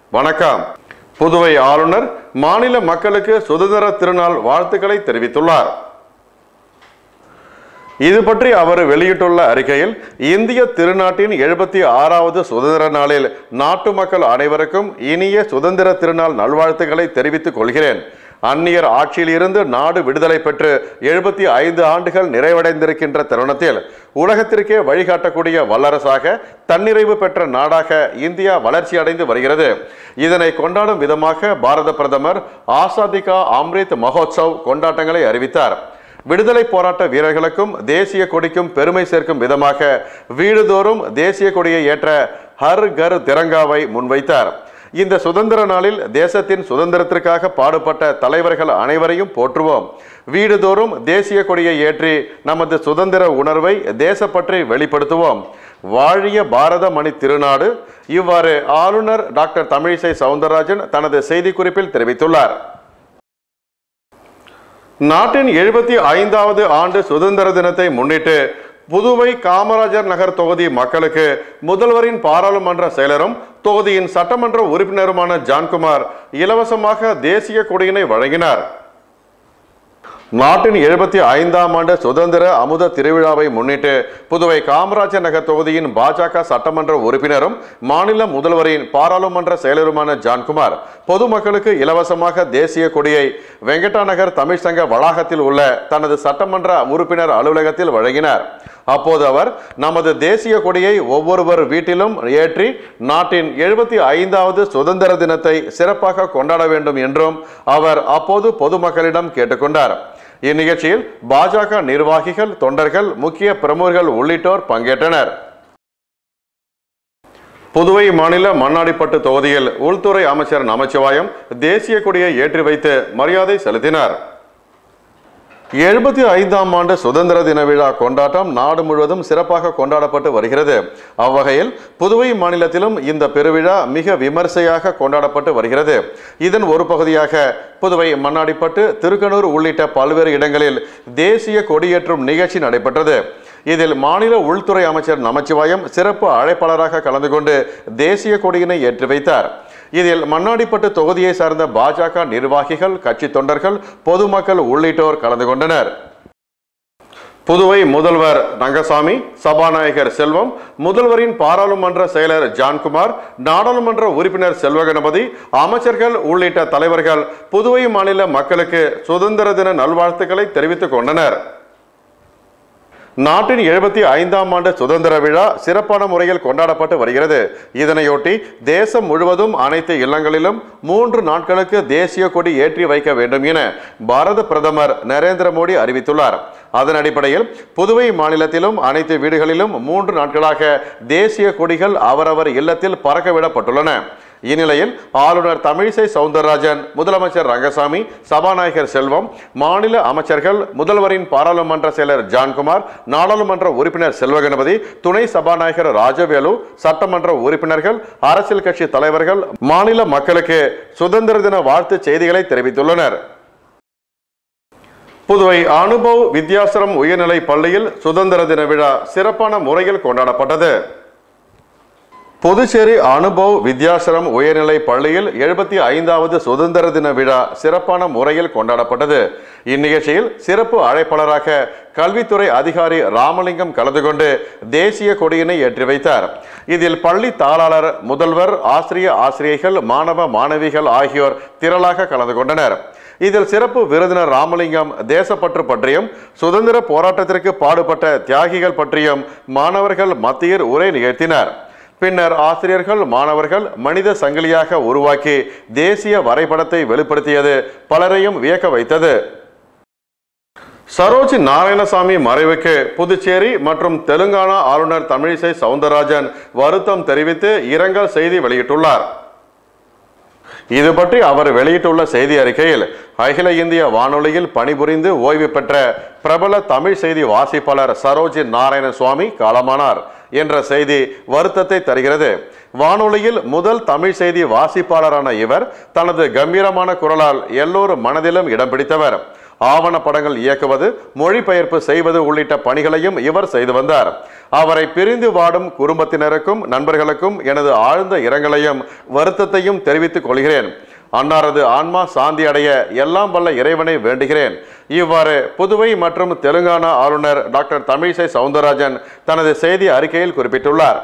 வணக்கம் புதுவை ஆளுநர் மாநில மக்களுக்கு சுதந்திர திருநாள் வாழ்த்துக்களை தெரிவித்துள்ளார் இது பற்றி அவர் வெளியிட்டுள்ள அறிக்கையில் இந்திய திருநாட்டின் எழுபத்தி ஆறாவது சுதந்திர நாளில் நாட்டு மக்கள் அனைவருக்கும் இனிய சுதந்திர திருநாள் நல்வாழ்த்துக்களை தெரிவித்துக் கொள்கிறேன் அந்நியர் ஆட்சியில் இருந்து நாடு விடுதலை பெற்று எழுபத்தி ஐந்து ஆண்டுகள் நிறைவடைந்திருக்கின்ற தருணத்தில் உலகத்திற்கே வழிகாட்டக்கூடிய வல்லரசாக தன்னிறைவு பெற்ற நாடாக இந்தியா வளர்ச்சி அடைந்து வருகிறது இதனை கொண்டாடும் விதமாக பாரத பிரதமர் ஆசாதி கா அம்ரித் மகோத்சவ் கொண்டாட்டங்களை அறிவித்தார் விடுதலை போராட்ட வீரர்களுக்கும் தேசிய கொடிக்கும் பெருமை சேர்க்கும் விதமாக வீடுதோறும் தேசிய கொடியை ஏற்ற ஹர் கர் திரங்காவை முன்வைத்தார் இந்த சுதந்திர நாளில் தேசத்தின் சுதந்திரத்திற்காக பாடுபட்ட தலைவர்கள் அனைவரையும் போற்றுவோம் வீடுதோறும் தேசிய கொடியை ஏற்றி நமது சுதந்திர உணர்வை தேசப்பற்றி வெளிப்படுத்துவோம் வாழிய பாரத மணி திருநாடு இவ்வாறு ஆளுநர் டாக்டர் தமிழிசை சவுந்தரராஜன் தனது செய்திக்குறிப்பில் தெரிவித்துள்ளார் நாட்டின் எழுபத்தி ஐந்தாவது ஆண்டு சுதந்திர தினத்தை முன்னிட்டு புதுவை காமராஜர் நகர் தொகுதி மக்களுக்கு முதல்வரின் பாராளுமன்ற செயலரும் தொகுதியின் சட்டமன்ற உறுப்பினருமான ஜான்குமார் இலவசமாக தேசிய கொடியினை வழங்கினார் நாட்டின் எழுபத்தி ஐந்தாம் ஆண்டு சுதந்திர அமுத திருவிழாவை முன்னிட்டு புதுவை காமராஜர் நகர் தொகுதியின் பாஜக சட்டமன்ற உறுப்பினரும் மாநில முதல்வரின் பாராளுமன்ற செயலருமான ஜான்குமார் பொதுமக்களுக்கு இலவசமாக தேசிய கொடியை வெங்கடா நகர் தமிழ் சங்க வளாகத்தில் உள்ள தனது சட்டமன்ற உறுப்பினர் அலுவலகத்தில் வழங்கினார் அப்போது அவர் நமது தேசிய கொடியை ஒவ்வொருவர் வீட்டிலும் ஏற்றி நாட்டின் எழுபத்தி ஐந்தாவது சுதந்திர தினத்தை சிறப்பாக கொண்டாட வேண்டும் என்றும் அவர் அப்போது பொதுமக்களிடம் கேட்டுக்கொண்டார் இந்நிகழ்ச்சியில் பாஜக நிர்வாகிகள் தொண்டர்கள் முக்கிய பிரமுகர்கள் உள்ளிட்டோர் பங்கேற்றனர் புதுவை மாநில மண்ணாடிப்பட்டு தொகுதியில் உள்துறை அமைச்சர் நமச்சிவாயம் தேசிய கொடியை ஏற்றி வைத்து மரியாதை செலுத்தினார் எழுபத்தி ஐந்தாம் ஆண்டு சுதந்திர தின விழா கொண்டாட்டம் நாடு முழுவதும் சிறப்பாக கொண்டாடப்பட்டு வருகிறது அவ்வகையில் புதுவை மாநிலத்திலும் இந்த பெருவிழா மிக விமர்சையாக கொண்டாடப்பட்டு வருகிறது இதன் ஒரு பகுதியாக புதுவை மண்ணாடிப்பட்டு திருக்கனூர் உள்ளிட்ட பல்வேறு இடங்களில் தேசிய கொடியேற்றும் நிகழ்ச்சி நடைபெற்றது இதில் மாநில உள்துறை அமைச்சர் நமச்சிவாயம் சிறப்பு அழைப்பாளராக கலந்து கொண்டு தேசிய கொடியினை ஏற்றி வைத்தார் இதில் மண்ணாடிப்பட்டு தொகுதியை சார்ந்த பாஜக நிர்வாகிகள் கட்சி தொண்டர்கள் பொதுமக்கள் உள்ளிட்டோர் கலந்து கொண்டனர் புதுவை முதல்வர் ரங்கசாமி சபாநாயகர் செல்வம் முதல்வரின் பாராளுமன்ற செயலர் ஜான்குமார் நாடாளுமன்ற உறுப்பினர் செல்வகணபதி அமைச்சர்கள் உள்ளிட்ட தலைவர்கள் புதுவை மாநில மக்களுக்கு சுதந்திர தின நல்வாழ்த்துக்களை தெரிவித்துக் கொண்டனர் நாட்டின் எழுபத்தி ஐந்தாம் ஆண்டு சுதந்திர விழா சிறப்பான முறையில் கொண்டாடப்பட்டு வருகிறது இதனையொட்டி தேசம் முழுவதும் அனைத்து இல்லங்களிலும் மூன்று நாட்களுக்கு தேசிய கொடி ஏற்றி வைக்க வேண்டும் என பாரத பிரதமர் நரேந்திர மோடி அறிவித்துள்ளார் அதன் அடிப்படையில் புதுவை மாநிலத்திலும் அனைத்து வீடுகளிலும் மூன்று நாட்களாக தேசிய கொடிகள் அவரவர் இல்லத்தில் பறக்கவிடப்பட்டுள்ளன இந்நிலையில் ஆளுநர் தமிழிசை சவுந்தரராஜன் முதலமைச்சர் ரங்கசாமி சபாநாயகர் செல்வம் மாநில அமைச்சர்கள் முதல்வரின் பாராளுமன்ற செயலர் ஜான்குமார் நாடாளுமன்ற உறுப்பினர் செல்வகணபதி துணை சபாநாயகர் ராஜவேலு சட்டமன்ற உறுப்பினர்கள் அரசியல் கட்சி தலைவர்கள் மாநில மக்களுக்கு சுதந்திர தின வாழ்த்து செய்திகளை தெரிவித்துள்ளனர் புதுவை அனுபவ் வித்யாசிரம் உயர்நிலை பள்ளியில் சுதந்திர தின விழா சிறப்பான முறையில் கொண்டாடப்பட்டது புதுச்சேரி அனுபவ் வித்யாசிரம் உயர்நிலை பள்ளியில் எழுபத்தி ஐந்தாவது சுதந்திர தின விழா சிறப்பான முறையில் கொண்டாடப்பட்டது இந்நிகழ்ச்சியில் சிறப்பு அழைப்பாளராக கல்வித்துறை அதிகாரி ராமலிங்கம் கலந்து கொண்டு தேசிய கொடியினை ஏற்றி வைத்தார் இதில் பள்ளி தாளாளர் முதல்வர் ஆசிரிய ஆசிரியைகள் மாணவ மாணவிகள் ஆகியோர் திரளாக கலந்து கொண்டனர் இதில் சிறப்பு விருந்தினர் ராமலிங்கம் தேசப்பற்று பற்றியும் சுதந்திர போராட்டத்திற்கு பாடுபட்ட தியாகிகள் பற்றியும் மாணவர்கள் மத்தியில் உரை நிகழ்த்தினர் பின்னர் ஆசிரியர்கள் மாணவர்கள் மனித சங்கிலியாக உருவாக்கி தேசிய வரைபடத்தை வெளிப்படுத்தியது பலரையும் வியக்க வைத்தது சரோஜ் நாராயணசாமி மறைவுக்கு புதுச்சேரி மற்றும் தெலுங்கானா ஆளுநர் தமிழிசை சவுந்தரராஜன் வருத்தம் தெரிவித்து இரங்கல் செய்தி வெளியிட்டுள்ளார் இது பற்றி அவர் வெளியிட்டுள்ள செய்தி அறிக்கையில் அகில இந்திய வானொலியில் பணிபுரிந்து ஓய்வு பெற்ற பிரபல தமிழ் செய்தி வாசிப்பாளர் சரோஜி நாராயண சுவாமி காலமானார் என்ற செய்தி வருத்தத்தை தருகிறது வானொலியில் முதல் தமிழ் செய்தி வாசிப்பாளரான இவர் தனது கம்பீரமான குரலால் எல்லோரும் மனதிலும் இடம் பிடித்தவர் ஆவண படங்கள் இயக்குவது மொழிபெயர்ப்பு செய்வது உள்ளிட்ட பணிகளையும் இவர் செய்து வந்தார் அவரை பிரிந்து வாடும் குடும்பத்தினருக்கும் நண்பர்களுக்கும் எனது ஆழ்ந்த இரங்கலையும் வருத்தத்தையும் தெரிவித்துக் கொள்கிறேன் அன்னாரது ஆன்மா சாந்தி அடைய எல்லாம் வல்ல இறைவனை வேண்டுகிறேன் இவ்வாறு புதுவை மற்றும் தெலுங்கானா ஆளுநர் டாக்டர் தமிழிசை சவுந்தரராஜன் தனது செய்தி அறிக்கையில் குறிப்பிட்டுள்ளார்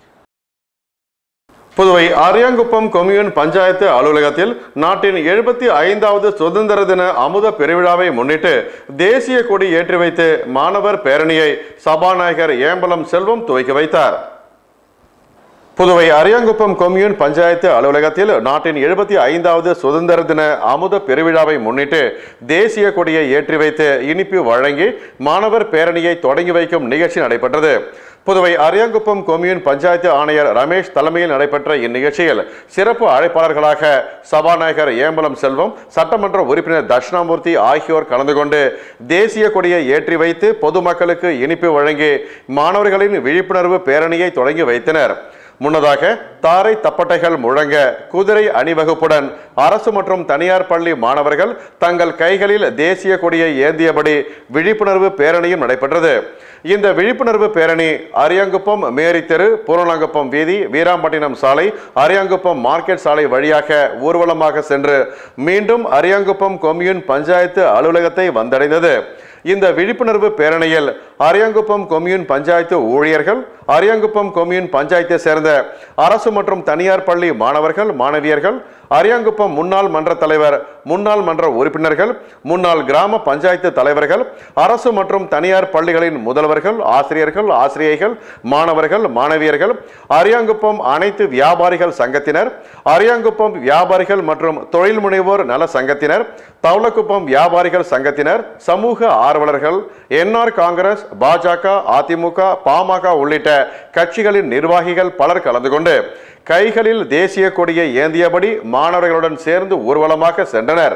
புதுவை அரியாங்குப்பம் கொம்யூன் பஞ்சாயத்து அலுவலகத்தில் நாட்டின் எழுபத்தி ஐந்தாவது சுதந்திர தின அமுத பெருவிழாவை முன்னிட்டு தேசிய கொடி ஏற்றி வைத்து மாணவர் பேரணியை சபாநாயகர் ஏம்பலம் செல்வம் துவக்கி வைத்தார் புதுவை அரியாங்குப்பம் கொம்யூன் பஞ்சாயத்து அலுவலகத்தில் நாட்டின் எழுபத்தி ஐந்தாவது சுதந்திர தின அமுத பெருவிழாவை முன்னிட்டு தேசிய கொடியை ஏற்றி வைத்து இனிப்பு வழங்கி மாணவர் பேரணியை தொடங்கி வைக்கும் நிகழ்ச்சி நடைபெற்றது புதுவை அரியாங்குப்பம் கொம்யூன் பஞ்சாயத்து ஆணையர் ரமேஷ் தலைமையில் நடைபெற்ற இந்நிகழ்ச்சியில் சிறப்பு அழைப்பாளர்களாக சபாநாயகர் ஏம்பலம் செல்வம் சட்டமன்ற உறுப்பினர் தட்சிணாமூர்த்தி ஆகியோர் கலந்து கொண்டு தேசிய கொடியை ஏற்றி வைத்து பொதுமக்களுக்கு இனிப்பு வழங்கி மாணவர்களின் விழிப்புணர்வு பேரணியை தொடங்கி வைத்தனர் முன்னதாக தாரை தப்பட்டைகள் முழங்க குதிரை அணிவகுப்புடன் அரசு மற்றும் தனியார் பள்ளி மாணவர்கள் தங்கள் கைகளில் தேசிய கொடியை ஏந்தியபடி விழிப்புணர்வு பேரணியும் நடைபெற்றது இந்த விழிப்புணர்வு பேரணி அரியாங்குப்பம் மேரி தெரு பூரணங்குப்பம் வீதி வீராம்பட்டினம் சாலை அரியாங்குப்பம் மார்க்கெட் சாலை வழியாக ஊர்வலமாக சென்று மீண்டும் அரியாங்குப்பம் கொம்யூன் பஞ்சாயத்து அலுவலகத்தை வந்தடைந்தது இந்த விழிப்புணர்வு பேரணியில் அரியாங்குப்பம் கொம்யூன் பஞ்சாயத்து ஊழியர்கள் அரியாங்குப்பம் கொம்யூன் பஞ்சாயத்தை சேர்ந்த அரசு மற்றும் தனியார் பள்ளி மாணவர்கள் மாணவியர்கள் அரியாங்குப்பம் முன்னாள் மன்ற தலைவர் முன்னாள் மன்ற உறுப்பினர்கள் முன்னாள் கிராம பஞ்சாயத்து தலைவர்கள் அரசு மற்றும் தனியார் பள்ளிகளின் முதல்வர்கள் ஆசிரியர்கள் ஆசிரியைகள் மாணவர்கள் மாணவியர்கள் அரியாங்குப்பம் அனைத்து வியாபாரிகள் சங்கத்தினர் அரியாங்குப்பம் வியாபாரிகள் மற்றும் தொழில் முனைவோர் நல சங்கத்தினர் தவளக்குப்பம் வியாபாரிகள் சங்கத்தினர் சமூக ஆர்வலர்கள் என்ஆர் காங்கிரஸ் பாஜக அதிமுக பாமக உள்ளிட்ட கட்சிகளின் நிர்வாகிகள் பலர் கலந்து கொண்டு கைகளில் தேசிய கொடியை ஏந்தியபடி மாணவர்களுடன் சேர்ந்து ஊர்வலமாக சென்றனர்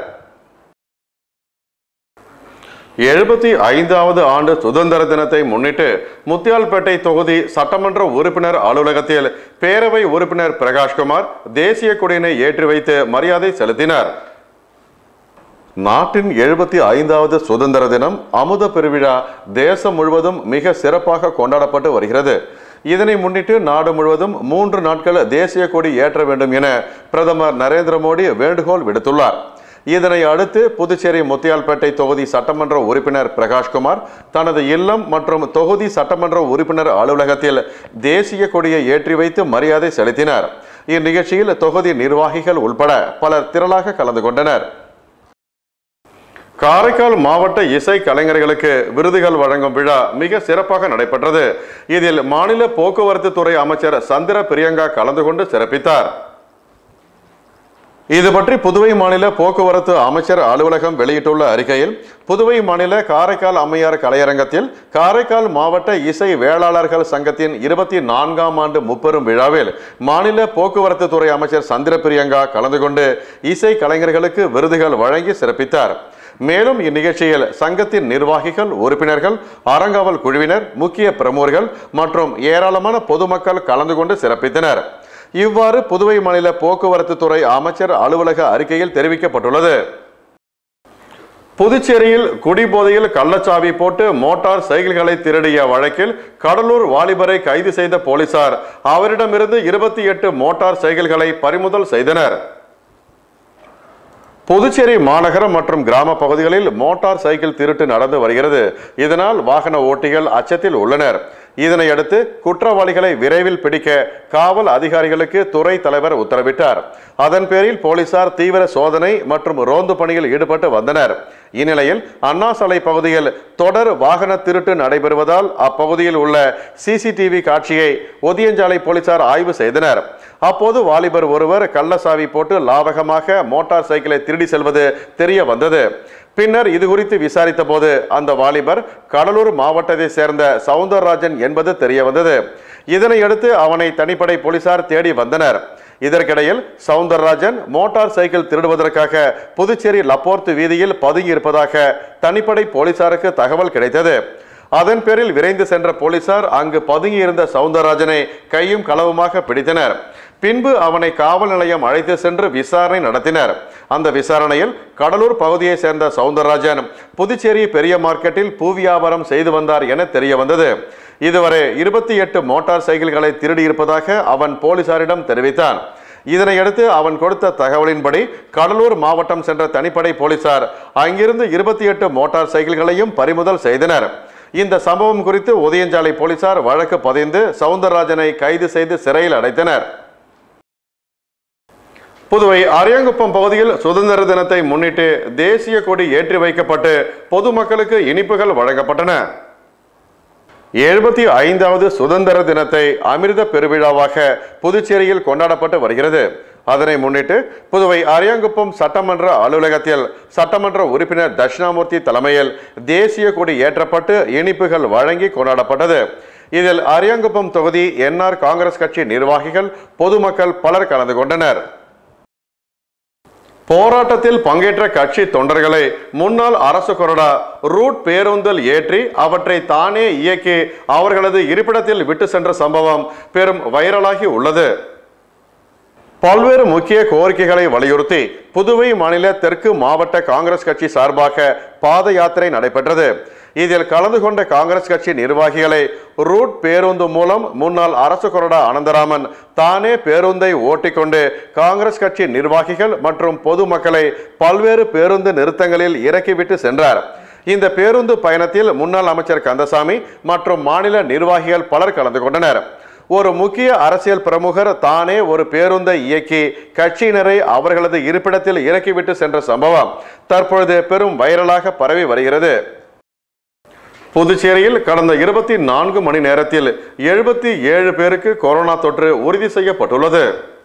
எழுபத்தி ஐந்தாவது ஆண்டு சுதந்திர தினத்தை முன்னிட்டு முத்தியால்பேட்டை தொகுதி சட்டமன்ற உறுப்பினர் அலுவலகத்தில் பேரவை உறுப்பினர் பிரகாஷ்குமார் தேசிய கொடியினை ஏற்றி வைத்து மரியாதை செலுத்தினார் நாட்டின் எழுபத்தி ஐந்தாவது சுதந்திர தினம் அமுத பெருவிழா தேசம் முழுவதும் மிக சிறப்பாக கொண்டாடப்பட்டு வருகிறது இதனை முன்னிட்டு நாடு முழுவதும் மூன்று நாட்கள் தேசிய கொடி ஏற்ற வேண்டும் என பிரதமர் நரேந்திர மோடி வேண்டுகோள் விடுத்துள்ளார் இதனை அடுத்து புதுச்சேரி முத்தியால்பேட்டை தொகுதி சட்டமன்ற உறுப்பினர் பிரகாஷ்குமார் தனது இல்லம் மற்றும் தொகுதி சட்டமன்ற உறுப்பினர் அலுவலகத்தில் தேசிய கொடியை ஏற்றி வைத்து மரியாதை செலுத்தினார் இந்நிகழ்ச்சியில் தொகுதி நிர்வாகிகள் உள்பட பலர் திரளாக கலந்து கொண்டனர் காரைக்கால் மாவட்ட இசை கலைஞர்களுக்கு விருதுகள் வழங்கும் விழா மிக சிறப்பாக நடைபெற்றது இதில் மாநில போக்குவரத்து துறை அமைச்சர் சந்திர பிரியங்கா கலந்து கொண்டு சிறப்பித்தார் இது பற்றி புதுவை மாநில போக்குவரத்து அமைச்சர் அலுவலகம் வெளியிட்டுள்ள அறிக்கையில் புதுவை மாநில காரைக்கால் அம்மையார் கலையரங்கத்தில் காரைக்கால் மாவட்ட இசை வேளாளர்கள் சங்கத்தின் இருபத்தி நான்காம் ஆண்டு முப்பெரும் விழாவில் மாநில போக்குவரத்து துறை அமைச்சர் சந்திர பிரியங்கா கலந்து கொண்டு இசை கலைஞர்களுக்கு விருதுகள் வழங்கி சிறப்பித்தார் மேலும் இந்நிகழ்ச்சியில் சங்கத்தின் நிர்வாகிகள் உறுப்பினர்கள் அறங்காவல் குழுவினர் முக்கிய பிரமுகர்கள் மற்றும் ஏராளமான பொதுமக்கள் கலந்து கொண்டு சிறப்பித்தனர் இவ்வாறு புதுவை மாநில போக்குவரத்து துறை அமைச்சர் அலுவலக அறிக்கையில் தெரிவிக்கப்பட்டுள்ளது புதுச்சேரியில் குடிபோதையில் கள்ளச்சாவி போட்டு மோட்டார் சைக்கிள்களை திருடிய வழக்கில் கடலூர் வாலிபரை கைது செய்த போலீசார் அவரிடமிருந்து இருபத்தி எட்டு மோட்டார் சைக்கிள்களை பறிமுதல் செய்தனர் புதுச்சேரி மாநகரம் மற்றும் கிராம பகுதிகளில் மோட்டார் சைக்கிள் திருட்டு நடந்து வருகிறது இதனால் வாகன ஓட்டிகள் அச்சத்தில் உள்ளனர் இதனையடுத்து குற்றவாளிகளை விரைவில் பிடிக்க காவல் அதிகாரிகளுக்கு துறை தலைவர் உத்தரவிட்டார் அதன் பேரில் போலீசார் தீவிர சோதனை மற்றும் ரோந்து பணியில் ஈடுபட்டு வந்தனர் இந்நிலையில் அண்ணா சாலை பகுதியில் தொடர் வாகன திருட்டு நடைபெறுவதால் அப்பகுதியில் உள்ள சிசிடிவி காட்சியை ஒதியஞ்சாலை போலீசார் ஆய்வு செய்தனர் அப்போது வாலிபர் ஒருவர் கள்ளசாவி போட்டு லாவகமாக மோட்டார் சைக்கிளை திருடி செல்வது தெரிய வந்தது பின்னர் இது குறித்து விசாரித்த போது அந்த வாலிபர் கடலூர் மாவட்டத்தை சேர்ந்த சவுந்தரராஜன் என்பது தெரிய வந்தது இதனையடுத்து அவனை தனிப்படை போலீசார் தேடி வந்தனர் இதற்கிடையில் சவுந்தரராஜன் மோட்டார் சைக்கிள் திருடுவதற்காக புதுச்சேரி லப்போர்த்து வீதியில் பதுங்கி இருப்பதாக தனிப்படை போலீசாருக்கு தகவல் கிடைத்தது அதன் பேரில் விரைந்து சென்ற போலீசார் அங்கு பதுங்கியிருந்த சவுந்தரராஜனை கையும் களவுமாக பிடித்தனர் பின்பு அவனை காவல் நிலையம் அழைத்து சென்று விசாரணை நடத்தினர் அந்த விசாரணையில் கடலூர் பகுதியை சேர்ந்த சவுந்தரராஜன் புதுச்சேரி பெரிய மார்க்கெட்டில் பூ வியாபாரம் செய்து வந்தார் என தெரிய வந்தது இதுவரை இருபத்தி எட்டு மோட்டார் சைக்கிள்களை திருடியிருப்பதாக அவன் போலீசாரிடம் தெரிவித்தான் இதனையடுத்து அவன் கொடுத்த தகவலின்படி கடலூர் மாவட்டம் சென்ற தனிப்படை போலீசார் அங்கிருந்து இருபத்தி எட்டு மோட்டார் சைக்கிள்களையும் பறிமுதல் செய்தனர் இந்த சம்பவம் குறித்து உதயஞ்சாலை போலீசார் வழக்கு பதிந்து சவுந்தரராஜனை கைது செய்து சிறையில் அடைத்தனர் புதுவை அரியாங்குப்பம் பகுதியில் சுதந்திர தினத்தை முன்னிட்டு தேசிய கொடி ஏற்றி வைக்கப்பட்டு பொதுமக்களுக்கு இனிப்புகள் வழங்கப்பட்டன எழுபத்தி ஐந்தாவது சுதந்திர தினத்தை அமிர்த பெருவிழாவாக புதுச்சேரியில் கொண்டாடப்பட்டு வருகிறது அதனை முன்னிட்டு புதுவை அரியாங்குப்பம் சட்டமன்ற அலுவலகத்தில் சட்டமன்ற உறுப்பினர் தட்சிணாமூர்த்தி தலைமையில் தேசிய கொடி ஏற்றப்பட்டு இனிப்புகள் வழங்கி கொண்டாடப்பட்டது இதில் அரியாங்குப்பம் தொகுதி என்ஆர் காங்கிரஸ் கட்சி நிர்வாகிகள் பொதுமக்கள் பலர் கலந்து கொண்டனர் போராட்டத்தில் பங்கேற்ற கட்சி தொண்டர்களை முன்னாள் அரசு கொறடா ரூட் பேருந்தில் ஏற்றி அவற்றை தானே இயக்கி அவர்களது இருப்பிடத்தில் விட்டு சென்ற சம்பவம் பெரும் வைரலாகி உள்ளது பல்வேறு முக்கிய கோரிக்கைகளை வலியுறுத்தி புதுவை மாநில தெற்கு மாவட்ட காங்கிரஸ் கட்சி சார்பாக பாத யாத்திரை நடைபெற்றது இதில் கலந்து கொண்ட காங்கிரஸ் கட்சி நிர்வாகிகளை ரூட் பேருந்து மூலம் முன்னாள் அரசு கொறடா அனந்தராமன் தானே பேருந்தை ஓட்டிக்கொண்டு காங்கிரஸ் கட்சி நிர்வாகிகள் மற்றும் பொதுமக்களை பல்வேறு பேருந்து நிறுத்தங்களில் இறக்கிவிட்டு சென்றார் இந்த பேருந்து பயணத்தில் முன்னாள் அமைச்சர் கந்தசாமி மற்றும் மாநில நிர்வாகிகள் பலர் கலந்து கொண்டனர் ஒரு முக்கிய அரசியல் பிரமுகர் தானே ஒரு பேருந்தை இயக்கி கட்சியினரை அவர்களது இருப்பிடத்தில் இறக்கிவிட்டு சென்ற சம்பவம் தற்பொழுது பெரும் வைரலாக பரவி வருகிறது புதுச்சேரியில் கடந்த இருபத்தி நான்கு மணி நேரத்தில் எழுபத்தி ஏழு பேருக்கு கொரோனா தொற்று உறுதி செய்யப்பட்டுள்ளது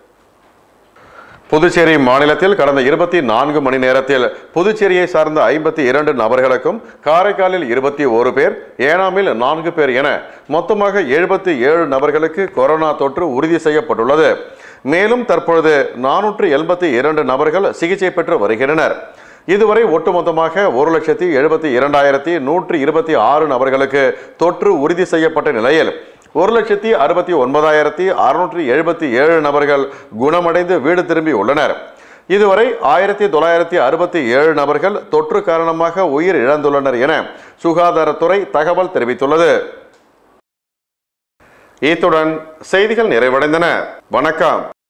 புதுச்சேரி மாநிலத்தில் கடந்த இருபத்தி நான்கு மணி நேரத்தில் புதுச்சேரியை சார்ந்த ஐம்பத்தி இரண்டு நபர்களுக்கும் காரைக்காலில் இருபத்தி ஒரு பேர் ஏனாமில் நான்கு பேர் என மொத்தமாக எழுபத்தி ஏழு நபர்களுக்கு கொரோனா தொற்று உறுதி செய்யப்பட்டுள்ளது மேலும் தற்பொழுது நானூற்று எண்பத்தி இரண்டு நபர்கள் சிகிச்சை பெற்று வருகின்றனர் இதுவரை ஒட்டுமொத்தமாக ஒரு லட்சத்தி எழுபத்தி இரண்டாயிரத்தி நூற்றி இருபத்தி ஆறு நபர்களுக்கு தொற்று உறுதி செய்யப்பட்ட நிலையில் ஒரு லட்சத்தி அறுபத்தி ஒன்பதாயிரத்தி அறுநூற்றி எழுபத்தி ஏழு நபர்கள் குணமடைந்து வீடு திரும்பி உள்ளனர் இதுவரை ஆயிரத்தி தொள்ளாயிரத்தி அறுபத்தி ஏழு நபர்கள் தொற்று காரணமாக உயிர் இழந்துள்ளனர் என சுகாதாரத்துறை தகவல் தெரிவித்துள்ளது இத்துடன் செய்திகள் நிறைவடைந்தன வணக்கம்